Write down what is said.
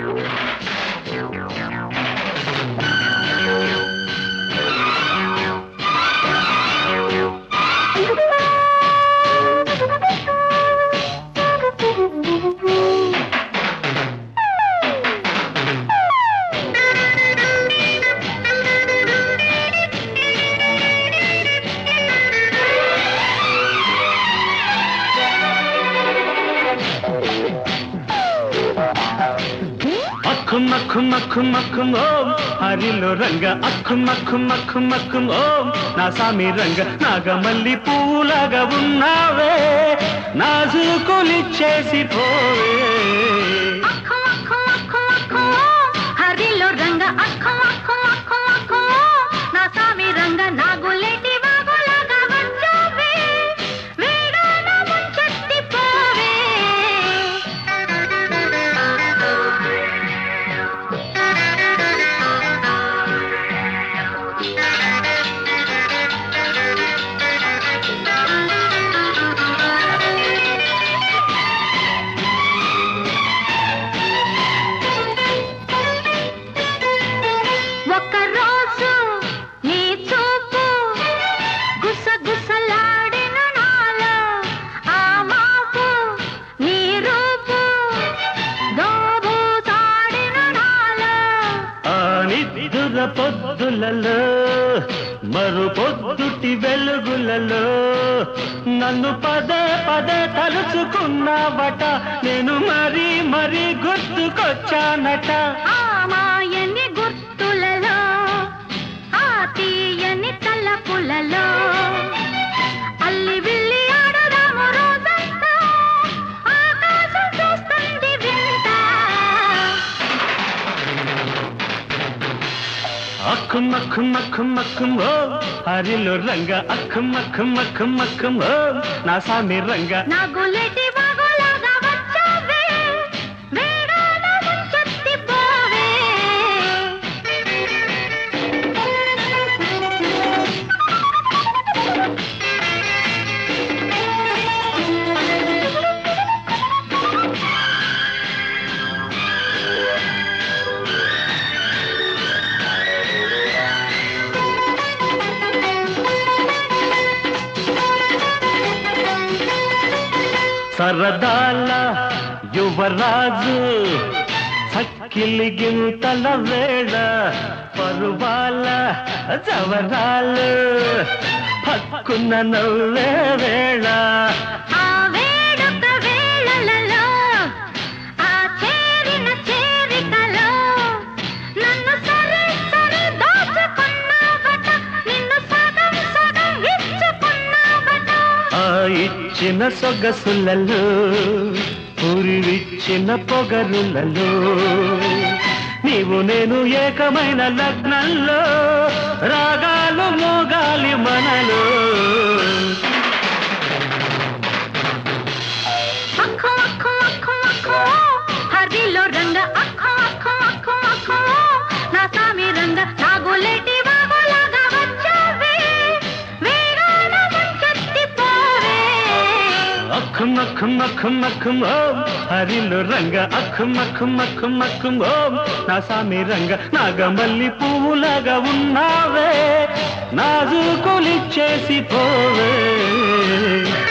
అక్కు మక్కు మక్కు మక్కు ఓం హరిలో రంగ అక్కు మక్కు మక్కు మక్కు ఓం నా సామి రంగ నాగమల్లి పూలాగా ఉన్నావే నాజుకులిచ్చేసి పోవే అక్కో అక్కో అక్కో అక్కో హరిలో రంగ అక్కో అక్కో అక్కో అక్కో నా సామి రంగ నాగులేటి వాగులాగా వచ్చావే వేగాన ముంచెత్తి పోవే ఒక్క రోజు నీ చూపు గుసగుసలాడిన నాలో ఆ మాపు నీ రూపు దోబూతాడిన నాలో ఆ నిద్దుర పొద్దులలో మరు పొద్దుటి వెలుగులలో నన్ను పదే పదే తలుచుకున్నావట నేను మరీ మరీ గుర్తుకొచ్చానట ఆ మాయని గుర్తులలో ఆ తీయని తలపులలో అల్లి విల్లి ఆడదాము రోజంతా ఆకాశం చూస్తుంది వింత అక్కు మక్కు మక్కు మక్కు ఓ హరిలో రంగ అక్కు మక్కు మక్కు మక్కు ఓ నా సామి రంగ నా గుల్లెటి బాగులాగా వచ్చావే వేగాన ముంచెత్తి పోవే సరదాల యువరాజు చక్కిలి గింతల వేళ పరువాల జవరాలు పక్కున్న నవ్వే వేళ ఆ వేడుక వేళలలో ఆ చేరిన చేరికలో నన్ను సరి సరి దాచుకున్నావట నిన్ను సగం సగం ఇచ్చుకున్నావట ఆ ఇచ్చిన సొగసులలో పురివిచ్చిన పొగరులలో నీవు నేను ఏకమైన లగ్నంలో రాగాలు మోగాలి మనలో అక్కో అక్కో అక్కో అక్కో హరిలో రంగ అక్కో అక్కో అక్కో అక్కో నా సామి రంగ నా గులేటి బాగులాగా వచ్చావే వేగాన ముంచెత్తి పోవే అక్కు మక్కు మక్కు మక్కు ఓం హరిలో రంగ అక్కు మక్కు మక్కు మక్కు ఓం నా సామి రంగ నాగమల్లి పువ్వులాగా ఉన్నావే నాజుకులిచ్చేసి పోవే